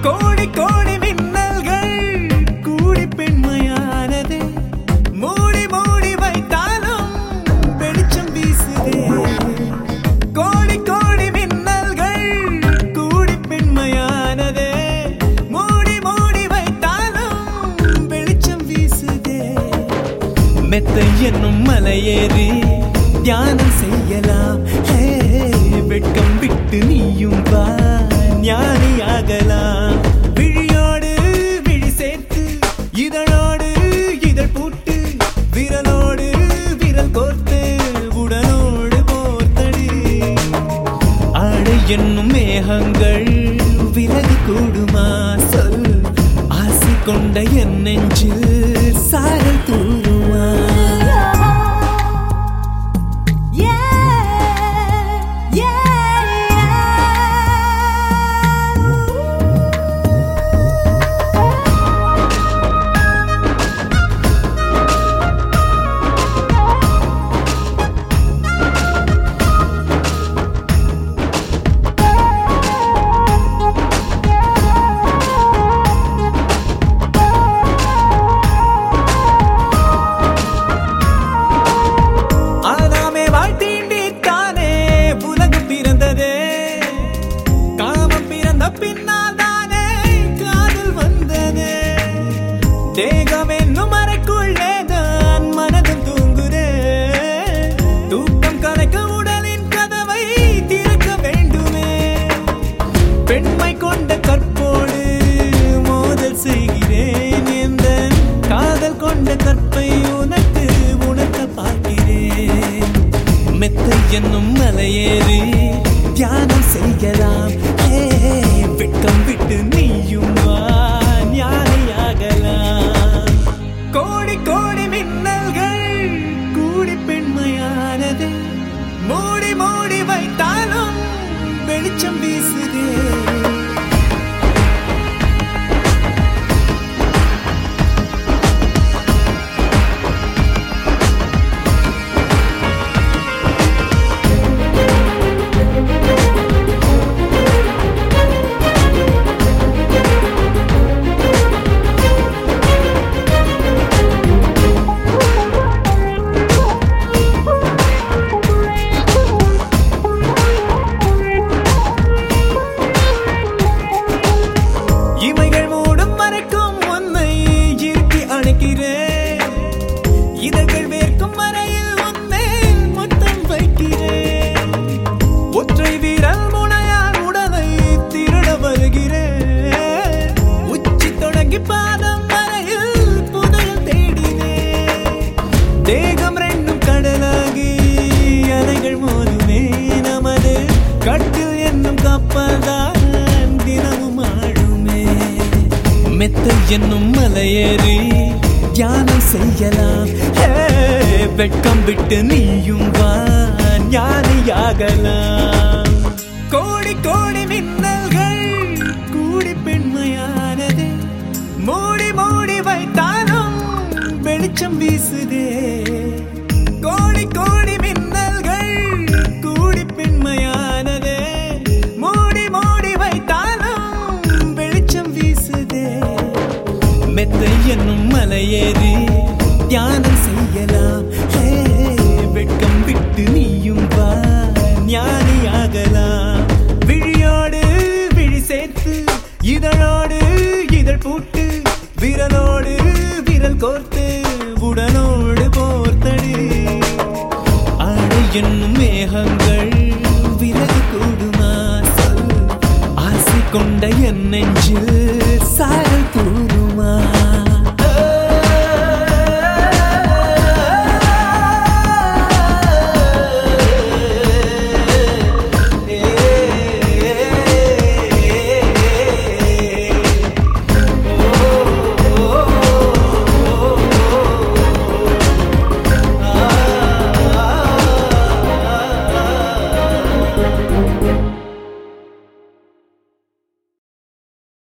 கோடி கோடி மின்னல்கள் கூடி பெண்மையானதே மூடி மூடி வைத்தாலும் வெளிச்சம் வீசுதே கோடி கோடி மின்னல்கள் கூடி பெண்மையானதே மூடி மூடி வைத்தாலும் வெளிச்சம் வீசுதே மெத்தை என்னும் மலையேறி தியானம் செய்யலாம் ஹே, வெட்கம் விட்டு நீயும் வா ஞானியாகலாம் விழியோடு விழி சேர்த்து இதழோடு இதழ் பூட்டு விரலோடு விரல் கோர்த்து உடலோடு போர்த்தடி ஆடை என்னும் மேகங்கள் விலகி கூடுமா சொல் ஆசை கொண்ட என் நெஞ்சில் சாரல் தூருமா Yeah, yeah, ஆதாமே வாழ்த்தீண்டித்தானே உலகம் பிறந்ததே காமம் பிறந்த பின்னால் தானே காதல் வந்ததே தேகம் என்னும் அறைக்குள்ளே தான் மனதும் தூங்குதே தூக்கம் கலைக்க உடலின் கதவை திறக்க வேண்டுமே பெண்மை கொண்ட கற்போடு மோதல் செய்கிறேன் எந்த காதல் கொண்ட கற்பை உனக்கு உணர்த்த பார்க்கிறேன் மெத்தை என்னும் மலையேறி தியானம் செய்யலாம் ஏ வெட்கம் விட்டு நீயும் வா ஞானியாகலாம் கோடி கோடி மின்னல்கள் கூடி பெண்மையானது மூடி மூடி வைத்தாலும் வெளிச்சம் வீசுதே இமைகள் மூடும் மறைக்கும் உன்னை இருட்டி அணைக்கிறேன் இதழ்கள் வேர்க்கும் வரையில் உன்னை மொத்தம் வைக்கிறேன் ஒற்றை வீரல் முனையால் உடலை திருட வருகிறேன் உச்சி தொடங்கி பாதம் வரையில் புதையல் தேடினேன் தேகம் ரெண்டும் கடலாகி அலைகள் மோதுமே நமது கட்டில் என்னும் கப்பல்தான் தினமும் ஆடுமே மெத்தை என்னும் மலையேறி தியானம் செய்யலாம் ஹே, வெட்கம் விட்டு நீயும் வா ஞானியாகலாம் கோடி கோடி மின்னல்கள் கூடி பெண்மையானதே மூடி மூடி வைத்தாலும் வெளிச்சம் வீசுதே கோடி கோடி மின்னல்கள் கூடி பெண்மையானதே மூடி மூடி வைத்தாலும் வெளிச்சம் வீசுதே மெத்தை என்னும் மலையேறி தியானம் செய்யலாம் ஹே, வெட்கம் விட்டு நீயும் வா ஞானியாகலாம் விழியோடு விழி சேர்த்து இதழோடு இதழ் பூட்டு விரலோடு விரல் கோர்த்து உடலோடு போர்த்தடி ஆடை என்னும் மேகங்கள் விலகி கூடுமா சொல் ஆசை கொண்ட என் நெஞ்சில் சாரல் தூருமா